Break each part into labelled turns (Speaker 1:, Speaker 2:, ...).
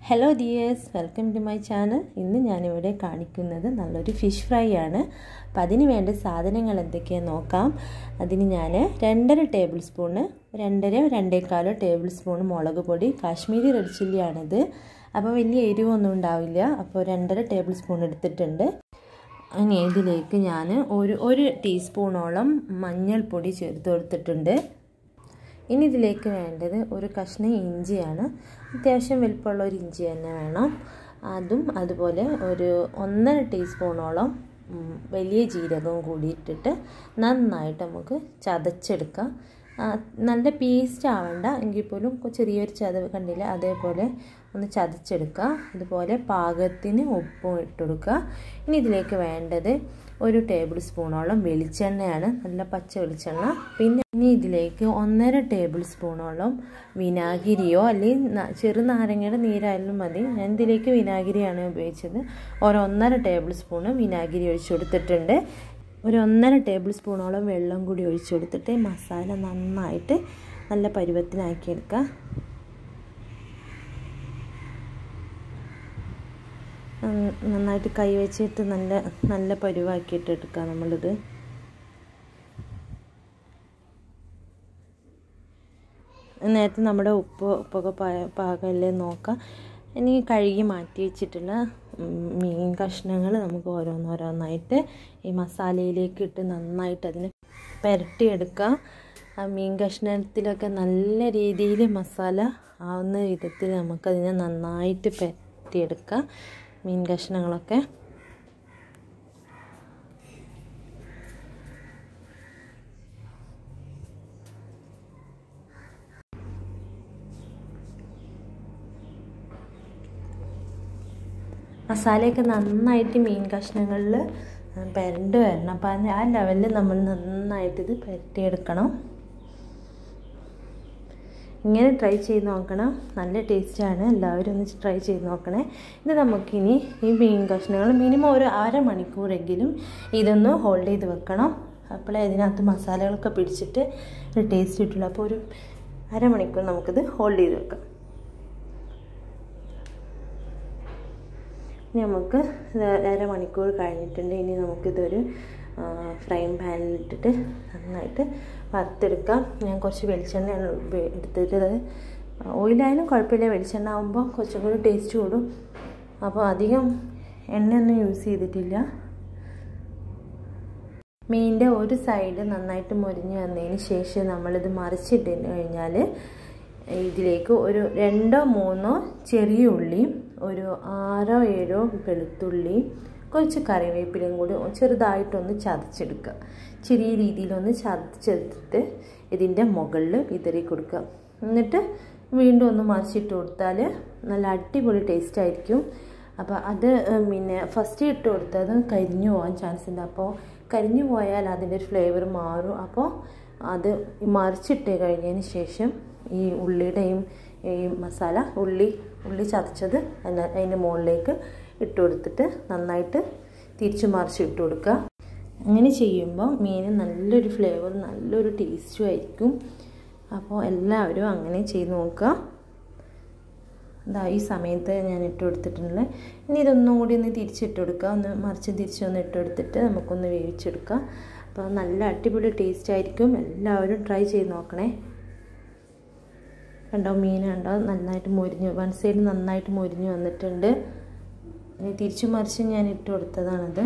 Speaker 1: hello dears welcome to my channel ഇന്ന് ഞാനിവിടെ കാണിക്കുന്നത് നല്ലൊരു ഫിഷ് ഫ്രൈ ആണ് അപ്പം അതിന് വേണ്ട സാധനങ്ങൾ എന്തൊക്കെയാണെന്ന് നോക്കാം അതിന് ഞാൻ രണ്ടര ടേബിൾ സ്പൂണ് രണ്ടര രണ്ടേക്കാലോ ടേബിൾ സ്പൂൺ മുളക് പൊടി കാശ്മീരി റെഡ് ചില്ലിയാണിത് അപ്പോൾ വലിയ എരിവൊന്നും ഉണ്ടാവില്ല അപ്പോൾ രണ്ടര ടേബിൾ സ്പൂൺ എടുത്തിട്ടുണ്ട് ഇനി ഇതിലേക്ക് ഞാൻ ഒരു ഒരു ടീസ്പൂണോളം മഞ്ഞൾപ്പൊടി ചേർത്ത് കൊടുത്തിട്ടുണ്ട് ഇനി ഇതിലേക്ക് വേണ്ടത് ഒരു കഷ്ണം ഇഞ്ചിയാണ് അത്യാവശ്യം വലിപ്പമുള്ള ഒരു ഇഞ്ചി തന്നെ വേണം അതും അതുപോലെ ഒരു ഒന്നര ടീസ്പൂണോളം വലിയ ജീരകവും കൂടി ഇട്ടിട്ട് നന്നായിട്ട് നമുക്ക് ചതച്ചെടുക്കാം നല്ല പേസ്റ്റ് ആവണ്ട എങ്കിൽ പോലും ചെറിയൊരു ചതവ് കണ്ടില്ല അതേപോലെ ഒന്ന് ചതച്ചെടുക്കുക അതുപോലെ പാകത്തിന് ഉപ്പും ഇട്ടുകൊടുക്കുക ഇനി ഇതിലേക്ക് വേണ്ടത് ഒരു ടേബിൾ സ്പൂണോളം വെളിച്ചെണ്ണയാണ് നല്ല പച്ച വെളിച്ചെണ്ണ പിന്നെ ഇനി ഇതിലേക്ക് ഒന്നര ടേബിൾ സ്പൂണോളം വിനാഗിരിയോ അല്ലെങ്കിൽ ചെറുനാരങ്ങയുടെ നീരായാലും മതി ഞാൻ ഇതിലേക്ക് വിനാഗിരിയാണ് ഉപയോഗിച്ചത് ഒരു ഒന്നര ടേബിൾ സ്പൂണ് വിനാഗിരി ഒഴിച്ചു കൊടുത്തിട്ടുണ്ട് ഒരു ഒന്നര ടേബിൾ സ്പൂണോളം വെള്ളം കൂടി ഒഴിച്ചു കൊടുത്തിട്ട് മസാല നന്നായിട്ട് നല്ല പരുവത്തിനാക്കിയെടുക്കുക നന്നായിട്ട് കൈ വെച്ചിട്ട് നല്ല നല്ല പരുവാക്കിയിട്ട് എടുക്കുക നമ്മളിത് നേരത്തെ നമ്മുടെ ഉപ്പ് ഉപ്പൊക്കെ പാകമല്ലേ നോക്കാം ഇനി കഴുകി മാറ്റി വെച്ചിട്ടുള്ള മീൻ കഷ്ണങ്ങൾ നമുക്ക് ഓരോന്നോരോന്നായിട്ട് ഈ മസാലയിലേക്ക് ഇട്ട് നന്നായിട്ട് അതിനെ പുരട്ടിയെടുക്കാം ആ മീൻ കഷ്ണത്തിലൊക്കെ നല്ല രീതിയിൽ മസാല ആവുന്ന വിധത്തിൽ നമുക്കതിനെ നന്നായിട്ട് പുരട്ടിയെടുക്കാം മീൻ കഷ്ണങ്ങളൊക്കെ മസാലയൊക്കെ നന്നായിട്ട് മീൻ കഷ്ണങ്ങളിൽ പുരണ്ട് വരണം അപ്പം ആ ലെവലിൽ നമ്മൾ നന്നായിട്ട് ഇത് പുരട്ടിയെടുക്കണം ഇങ്ങനെ ട്രൈ ചെയ്ത് നോക്കണം നല്ല ടേസ്റ്റാണ് എല്ലാവരും ഒന്ന് ട്രൈ ചെയ്ത് നോക്കണേ ഇത് നമുക്കിനി ഈ മീൻ കഷ്ണങ്ങൾ മിനിമം ഒരു അരമണിക്കൂറെങ്കിലും ഇതൊന്ന് ഹോൾഡ് ചെയ്ത് വെക്കണം അപ്പോഴേ ഇതിനകത്ത് മസാലകളൊക്കെ പിടിച്ചിട്ട് ഒരു ടേസ്റ്റ് കിട്ടുള്ളൂ അപ്പോൾ ഒരു അരമണിക്കൂർ നമുക്കിത് ഹോൾഡ് ചെയ്ത് വെക്കാം ഇനി നമുക്ക് അരമണിക്കൂർ കഴിഞ്ഞിട്ടുണ്ട് ഇനി നമുക്കിതൊരു ഫ്രൈ പാനിലിട്ടിട്ട് നന്നായിട്ട് വറുത്തെടുക്കാം ഞാൻ കുറച്ച് വെളിച്ചെണ്ണയാണ് എടുത്തിട്ട് ഓയിലായാലും കുഴപ്പമില്ല വെളിച്ചെണ്ണ ആകുമ്പോൾ കുറച്ചും കൂടി ടേസ്റ്റ് കൂടും അപ്പോൾ അധികം എണ്ണയൊന്നും യൂസ് ചെയ്തിട്ടില്ല മീനിൻ്റെ ഒരു സൈഡ് നന്നായിട്ട് മുരിഞ്ഞ് വന്നതിന് ശേഷം നമ്മളിത് മറിച്ചിട്ട് കഴിഞ്ഞാൽ ഇതിലേക്ക് ഒരു രണ്ടോ മൂന്നോ ചെറിയ ഉള്ളിയും ഒരു ആറോ ഏഴോ വെളുത്തുള്ളിയും കുറച്ച് കറിവേപ്പിലയും കൂടി ചെറുതായിട്ടൊന്ന് ചതച്ചെടുക്കുക ചെറിയ രീതിയിലൊന്ന് ചതച്ചെടുത്തിട്ട് ഇതിൻ്റെ മുകളിൽ വിതറി കൊടുക്കുക എന്നിട്ട് വീണ്ടും ഒന്ന് മറിച്ചിട്ട് കൊടുത്താൽ നല്ല അടിപൊളി ടേസ്റ്റ് ആയിരിക്കും അപ്പോൾ അത് പിന്നെ ഫസ്റ്റ് ഇട്ട് കൊടുത്തത് കരിഞ്ഞു പോകാൻ ചാൻസ് ഉണ്ട് അപ്പോൾ കരിഞ്ഞു പോയാൽ അതിൻ്റെ ഒരു ഫ്ലേവർ മാറും അപ്പോൾ അത് മറിച്ചിട്ട് കഴിഞ്ഞതിന് ശേഷം ഈ ഉള്ളിയുടെയും ഈ മസാല ഉള്ളി ഉള്ളി ചതച്ചത് അതിൻ്റെ മുകളിലേക്ക് ഇട്ട് കൊടുത്തിട്ട് നന്നായിട്ട് തിരിച്ചു മറിച്ച് ഇട്ട് കൊടുക്കുക അങ്ങനെ ചെയ്യുമ്പോൾ മീൻ നല്ലൊരു ഫ്ലേവർ നല്ലൊരു ടേസ്റ്റും ആയിരിക്കും അപ്പോൾ എല്ലാവരും അങ്ങനെ ചെയ്ത് നോക്കുക ഇതാ ഈ സമയത്ത് ഞാൻ ഇട്ട് കൊടുത്തിട്ടുണ്ട് ഇനി ഇതൊന്നും കൂടി ഒന്ന് തിരിച്ചിട്ട് കൊടുക്കുക ഒന്ന് മറിച്ച് തിരിച്ചൊന്ന് ഇട്ട് കൊടുത്തിട്ട് നമുക്കൊന്ന് വേവിച്ചെടുക്കാം അപ്പോൾ നല്ല അടിപൊളി ടേസ്റ്റ് ആയിരിക്കും എല്ലാവരും ട്രൈ ചെയ്ത് നോക്കണേ കണ്ടോ മീൻ കണ്ടോ നന്നായിട്ട് മൊരിഞ്ഞു വൺ സൈഡ് നന്നായിട്ട് മൊരിഞ്ഞു വന്നിട്ടുണ്ട് തിരിച്ചു മറിച്ച് ഞാൻ ഇട്ട് കൊടുത്തതാണത്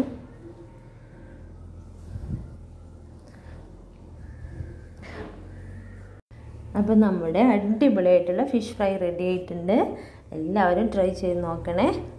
Speaker 1: അപ്പം നമ്മുടെ അടിപൊളിയായിട്ടുള്ള ഫിഷ് ഫ്രൈ റെഡി ആയിട്ടുണ്ട് എല്ലാവരും ട്രൈ ചെയ്ത് നോക്കണേ